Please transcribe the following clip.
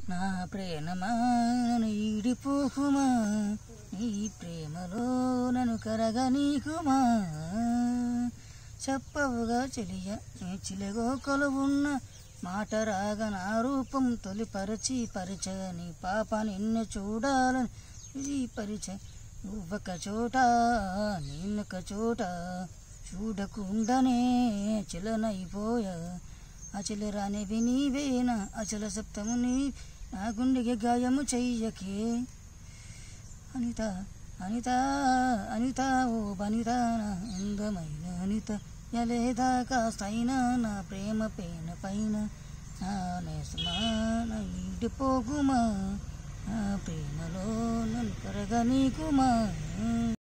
నా ప్రేమమా నన్ను ఈడిపోకుమా నీ ప్రేమలో నన్ను కరగ నీకుమా చెప్పవుగా చెలియ నీ చిలగో కొలువున్న మాట రాగ నా రూపం తొలిపరచి పరిచయని పాప నిన్ను చూడాలని ఇది పరిచయ నువ్వొక చోట నేనొక చోట చూడకుండానే చిలనైపోయా అచల రానివి నీవేనా అచల సప్తము నీ నా గుండెకి గాయము చెయ్యకే అనిత అనిత అనిత ఓ బనిత నా అందమైన అనిత ఎలేదా కాస్తైనా నా ప్రేమ పేన పైన నా నేసమా నా ఈడిపోకుమా నా ప్రేమలో నన్ను కరగ నీకుమా